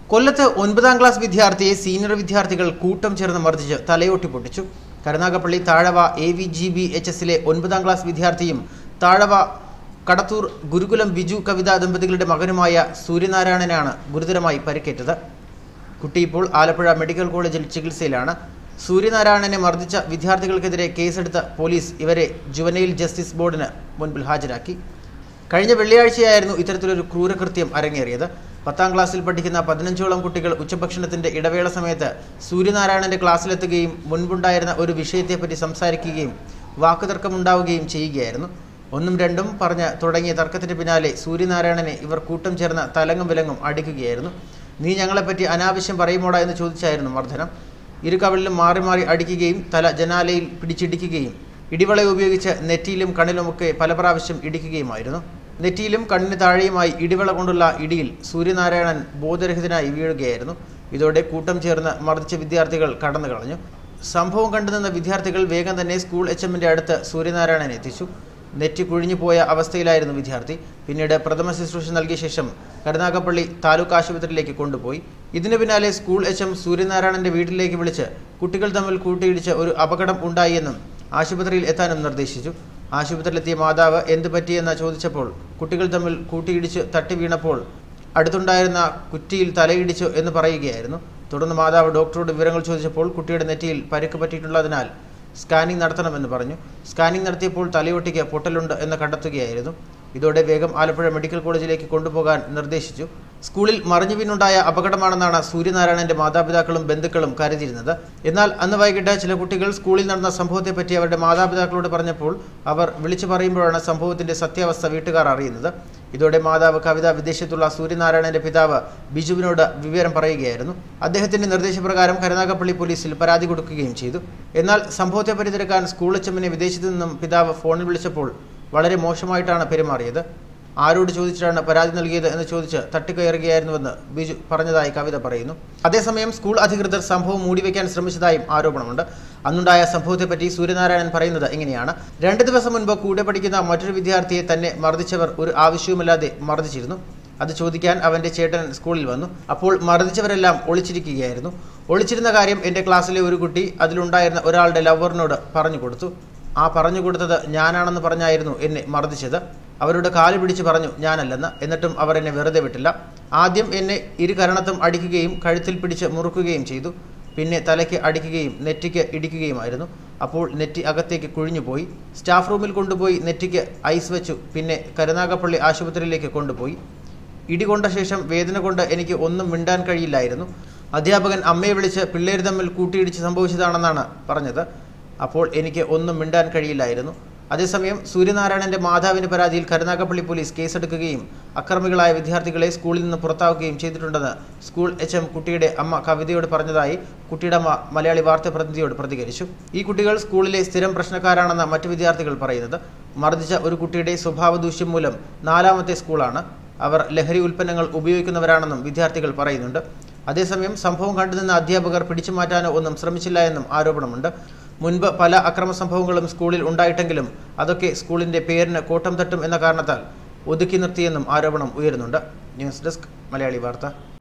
കൊല്ലത്ത് ഒൻപതാം ക്ലാസ് വിദ്യാർത്ഥിയെ സീനിയർ വിദ്യാർത്ഥികൾ കൂട്ടം ചേർന്ന് മർദ്ദിച്ച് തലയോട്ടി പൊട്ടിച്ചു Karunagappally Thazhava A V G B H എസിലെ ഒൻപതാം ക്ലാസ് വിദ്യാർത്ഥിയും താഴവ കടത്തൂർ ഗുരുകുലം ബിജു കവിത ദമ്പതികളുടെ മകനുമായ സൂര്യനാരായണനാണ് ഗുരുതരമായി പരിക്കേറ്റത് കുട്ടി ഇപ്പോൾ ആലപ്പുഴ മെഡിക്കൽ കോളേജിൽ ചികിത്സയിലാണ് സൂര്യനാരായണനെ മർദ്ദിച്ച വിദ്യാർത്ഥികൾക്കെതിരെ കേസെടുത്ത പോലീസ് ഇവരെ ജുവനൈൽ ജസ്റ്റിസ് ബോർഡിന് മുൻപിൽ ഹാജരാക്കി കഴിഞ്ഞ വെള്ളിയാഴ്ചയായിരുന്നു ഇത്തരത്തിലൊരു ക്രൂരകൃത്യം അരങ്ങേറിയത് പത്താം ക്ലാസ്സിൽ പഠിക്കുന്ന പതിനഞ്ചോളം കുട്ടികൾ ഉച്ചഭക്ഷണത്തിന്റെ ഇടവേള സമയത്ത് സൂര്യനാരായണന്റെ ക്ലാസ്സിലെത്തുകയും മുൻപുണ്ടായിരുന്ന ഒരു വിഷയത്തെപ്പറ്റി സംസാരിക്കുകയും വാക്കുതർക്കമുണ്ടാവുകയും ചെയ്യുകയായിരുന്നു ഒന്നും രണ്ടും പറഞ്ഞ് തുടങ്ങിയ തർക്കത്തിന് പിന്നാലെ സൂര്യനാരായണനെ ഇവർ കൂട്ടം ചേർന്ന് തലങ്ങും വിലങ്ങും അടിക്കുകയായിരുന്നു നീ ഞങ്ങളെപ്പറ്റി അനാവശ്യം പറയുമോടാ എന്ന് ചോദിച്ചായിരുന്നു മർദ്ദനം ഇരു കവിളിലും മാറി മാറി അടിക്കുകയും തല ജനാലയിൽ പിടിച്ചിടിക്കുകയും ഇടിവള ഉപയോഗിച്ച് നെറ്റിയിലും കണ്ണിലുമൊക്കെ പല പ്രാവശ്യം ഇടിക്കുകയുമായിരുന്നു നെറ്റിയിലും കണ്ണിന് താഴെയുമായി ഇടിവള കൊണ്ടുള്ള ഇടിയിൽ സൂര്യനാരായണൻ ബോധരഹിതനായി വീഴുകയായിരുന്നു ഇതോടെ കൂട്ടം ചേർന്ന് മർദ്ദിച്ച വിദ്യാർത്ഥികൾ കടന്നു കളഞ്ഞു സംഭവം കണ്ടുനിന്ന വിദ്യാർത്ഥികൾ വേഗം തന്നെ സ്കൂൾ എച്ച് എമ്മിന്റെ അടുത്ത് സൂര്യനാരായണനെ എത്തിച്ചു നെറ്റി കുഴിഞ്ഞു പോയ അവസ്ഥയിലായിരുന്നു വിദ്യാർത്ഥി പിന്നീട് പ്രഥമ ശുശ്രൂഷ നൽകിയ ശേഷം കരുനാഗപ്പള്ളി താലൂക്ക് ആശുപത്രിയിലേക്ക് കൊണ്ടുപോയി ഇതിനു പിന്നാലെ സ്കൂൾ എച്ച് എം സൂര്യനാരായണന്റെ വീട്ടിലേക്ക് വിളിച്ച് കുട്ടികൾ തമ്മിൽ കൂട്ടിയിടിച്ച് ഒരു അപകടം ഉണ്ടായി എന്നും ആശുപത്രിയിൽ എത്താനും നിർദ്ദേശിച്ചു ആശുപത്രിയിലെത്തിയ മാതാവ് എന്തു പറ്റിയെന്ന് ചോദിച്ചപ്പോൾ കുട്ടികൾ തമ്മിൽ കൂട്ടിയിടിച്ച് തട്ടി വീണപ്പോൾ അടുത്തുണ്ടായിരുന്ന കുറ്റിയിൽ തലയിടിച്ചു എന്ന് പറയുകയായിരുന്നു തുടർന്ന് മാതാവ് ഡോക്ടറോട് വിവരങ്ങൾ ചോദിച്ചപ്പോൾ കുട്ടിയുടെ നെറ്റിയിൽ പരിക്ക് പറ്റിയിട്ടുള്ളതിനാൽ സ്കാനിംഗ് നടത്തണമെന്ന് പറഞ്ഞു സ്കാനിംഗ് നടത്തിയപ്പോൾ തലയൊട്ടിക്ക് പൊട്ടലുണ്ട് എന്ന് കണ്ടെത്തുകയായിരുന്നു ഇതോടെ വേഗം ആലപ്പുഴ മെഡിക്കൽ കോളേജിലേക്ക് കൊണ്ടുപോകാൻ നിർദ്ദേശിച്ചു സ്കൂളിൽ മറിഞ്ഞു വീണുണ്ടായ അപകടമാണെന്നാണ് സൂര്യനാരായണന്റെ മാതാപിതാക്കളും ബന്ധുക്കളും കരുതിയിരുന്നത് എന്നാൽ അന്ന് വൈകിട്ട് ചില കുട്ടികൾ സ്കൂളിൽ നടന്ന സംഭവത്തെപ്പറ്റി അവരുടെ മാതാപിതാക്കളോട് പറഞ്ഞപ്പോൾ അവർ വിളിച്ചു പറയുമ്പോഴാണ് സംഭവത്തിന്റെ സത്യാവസ്ഥ വീട്ടുകാർ അറിയുന്നത് ഇതോടെ മാതാവ് കവിത വിദേശത്തുള്ള സൂര്യനാരായണന്റെ പിതാവ് ബിജുവിനോട് വിവരം പറയുകയായിരുന്നു അദ്ദേഹത്തിന്റെ നിർദ്ദേശപ്രകാരം കരുനാഗപ്പള്ളി പോലീസിൽ പരാതി കൊടുക്കുകയും ചെയ്തു എന്നാൽ സംഭവത്തെ പരിതിരക്കാൻ സ്കൂൾ എച്ചമ്മിനെ വിദേശത്തു നിന്നും പിതാവ് ഫോണിൽ വിളിച്ചപ്പോൾ വളരെ മോശമായിട്ടാണ് പെരുമാറിയത് ആരോട് ചോദിച്ചിട്ടാണ് പരാതി നൽകിയത് എന്ന് ചോദിച്ച് തട്ടിക്കയറുകയായിരുന്നുവെന്ന് ബിജു പറഞ്ഞതായി കവിത പറയുന്നു അതേസമയം സ്കൂൾ അധികൃതർ സംഭവം മൂടിവെക്കാൻ ശ്രമിച്ചതായും ആരോപണമുണ്ട് അന്നുണ്ടായ സംഭവത്തെപ്പറ്റി സൂര്യനാരായണൻ പറയുന്നത് ഇങ്ങനെയാണ് രണ്ട് ദിവസം മുൻപ് കൂടെ പഠിക്കുന്ന മറ്റൊരു വിദ്യാർത്ഥിയെ തന്നെ മർദ്ദിച്ചവർ ഒരു ആവശ്യവുമില്ലാതെ മർദ്ദിച്ചിരുന്നു അത് ചോദിക്കാൻ അവന്റെ ചേട്ടൻ സ്കൂളിൽ വന്നു അപ്പോൾ മർദ്ദിച്ചവരെല്ലാം ഒളിച്ചിരിക്കുകയായിരുന്നു ഒളിച്ചിരുന്ന കാര്യം എൻ്റെ ക്ലാസ്സിലെ ഒരു കുട്ടി അതിലുണ്ടായിരുന്ന ഒരാളുടെ ലവറിനോട് പറഞ്ഞു കൊടുത്തു ആ പറഞ്ഞു കൊടുത്തത് ഞാനാണെന്ന് പറഞ്ഞായിരുന്നു എന്നെ മർദ്ദിച്ചത് അവരുടെ കാല് പിടിച്ച് പറഞ്ഞു ഞാനല്ലെന്ന് എന്നിട്ടും അവർ എന്നെ വെറുതെ വിട്ടില്ല ആദ്യം എന്നെ ഇരു കരണത്തും അടിക്കുകയും കഴുത്തിൽ പിടിച്ച് മുറുക്കുകയും ചെയ്തു പിന്നെ തലയ്ക്ക് അടിക്കുകയും നെറ്റിക്ക് ഇടിക്കുകയുമായിരുന്നു അപ്പോൾ നെറ്റി അകത്തേക്ക് കുഴിഞ്ഞുപോയി സ്റ്റാഫ് റൂമിൽ കൊണ്ടുപോയി നെറ്റിക്ക് ഐസ് വെച്ചു പിന്നെ കരുനാഗപ്പള്ളി ആശുപത്രിയിലേക്ക് കൊണ്ടുപോയി ഇടികൊണ്ട ശേഷം വേദന കൊണ്ട് എനിക്ക് ഒന്നും മിണ്ടാൻ കഴിയില്ലായിരുന്നു അധ്യാപകൻ അമ്മയെ വിളിച്ച് പിള്ളേർ തമ്മിൽ കൂട്ടിയിടിച്ച് സംഭവിച്ചതാണെന്നാണ് പറഞ്ഞത് അപ്പോൾ എനിക്ക് ഒന്നും മിണ്ടാൻ കഴിയില്ലായിരുന്നു അതേസമയം സൂര്യനാരായണന്റെ മാതാവിന്റെ പരാതിയിൽ കരുനാഗപ്പള്ളി പോലീസ് കേസെടുക്കുകയും അക്രമികളായ വിദ്യാർത്ഥികളെ സ്കൂളിൽ നിന്ന് പുറത്താക്കുകയും ചെയ്തിട്ടുണ്ടെന്ന് സ്കൂൾ എച്ച് എം കുട്ടിയുടെ അമ്മ കവിതയോട് പറഞ്ഞതായി കുട്ടിയുടെ അമ്മ മലയാളി വാർത്താ പ്രതിനിധിയോട് പ്രതികരിച്ചു ഈ കുട്ടികൾ സ്കൂളിലെ സ്ഥിരം പ്രശ്നക്കാരാണെന്ന് മറ്റു വിദ്യാർത്ഥികൾ പറയുന്നത് മർദ്ദിച്ച ഒരു കുട്ടിയുടെ സ്വഭാവ ദൂഷ്യം മൂലം നാലാമത്തെ സ്കൂളാണ് അവർ ലഹരി ഉൽപ്പന്നങ്ങൾ ഉപയോഗിക്കുന്നവരാണെന്നും വിദ്യാർത്ഥികൾ പറയുന്നുണ്ട് അതേസമയം സംഭവം കണ്ടുനിന്ന അധ്യാപകർ പിടിച്ചു മാറ്റാനോ ഒന്നും ശ്രമിച്ചില്ല എന്നും ആരോപണമുണ്ട് മുൻപ് പല അക്രമ സംഭവങ്ങളും സ്കൂളിൽ ഉണ്ടായിട്ടെങ്കിലും അതൊക്കെ സ്കൂളിന്റെ പേരിന് കോട്ടം തട്ടും എന്ന കാരണത്താൽ ഒതുക്കി നിർത്തിയെന്നും ആരോപണം ഉയരുന്നുണ്ട് ന്യൂസ് ഡെസ്ക് മലയാളി വാർത്ത